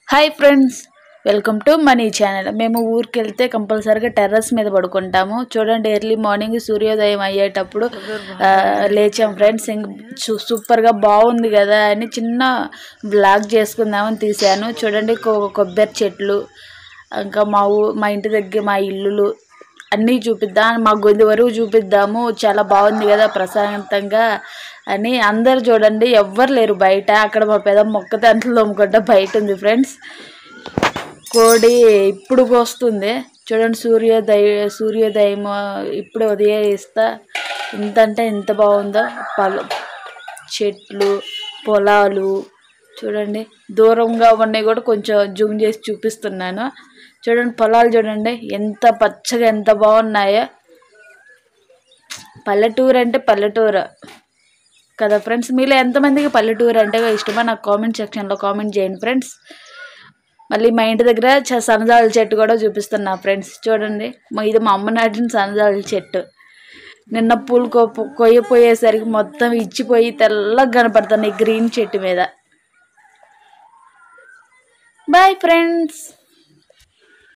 hi friends welcome to money channel మేము ఊరికి వెళ్తే కంపల్సరీగా టెర్రస్ మీద పడుకుంటాము చూడండి ఎర్లీ మార్నింగ్ సూర్యోదయం అయ్యేటప్పుడు ఆ, లేచాం ఫ్రెండ్స్ ఇంక సూ- సూపర్గా బాగుంది కదా అని చిన్న బ్లాగ్ చేసుకుందామని తీశాను చూడండి కొ- కొబ్బరి చెట్లు ఇంకా మా ఊ మా ఇంటి దగ్గర మా ఇల్లులు అన్నీ చూపిద్దాం మా గొంతు వరకు చూపిద్దాము చాలా బాగుంది కదా ప్రశాంతంగా అని అందరు చూడండి ఎవ్వరు లేరు బయట అక్కడ మా పెద్ద మొక్క తంట్లు తోముకుంటా బయట ఉంది ఫ్రెండ్స్ కోడి ఇప్పుడు వస్తుంది చూడండి సూర్యోదయ సూర్యోదయం ఇప్పుడు ఉదయిస్తా ఇంత అంటే ఎంత బాగుందో పలు చెట్లు పొలాలు చూడండి దూరంగా ఉన్నాయి కూడా కొంచెం జూమ్ చేసి చూపిస్తున్నాను చూడండి పొలాలు చూడండి ఎంత పచ్చగా ఎంత బాగున్నాయో పల్లెటూరు అంటే పల్లెటూరు కదా ఫ్రెండ్స్ మీలో ఎంతమందికి పల్లెటూరు అంటే ఇష్టమో నాకు కామెంట్ సెక్షన్లో కామెంట్ చేయండి ఫ్రెండ్స్ మళ్ళీ మా ఇంటి దగ్గర చ- సన్నజాజుల చెట్టు కూడా చూపిస్తున్నా ఫ్రెండ్స్ చూడండి మా ఇది మా అమ్మ నాటిన సన్నజాజుల చెట్టు నిన్న పూలు కో కొయ్యపోయేసరికి మొత్తం ఇచ్చిపోయి తెల్లగా కనపడుతున్నాయి గ్రీన్ చెట్టు మీద బాయ్ ఫ్రెండ్స్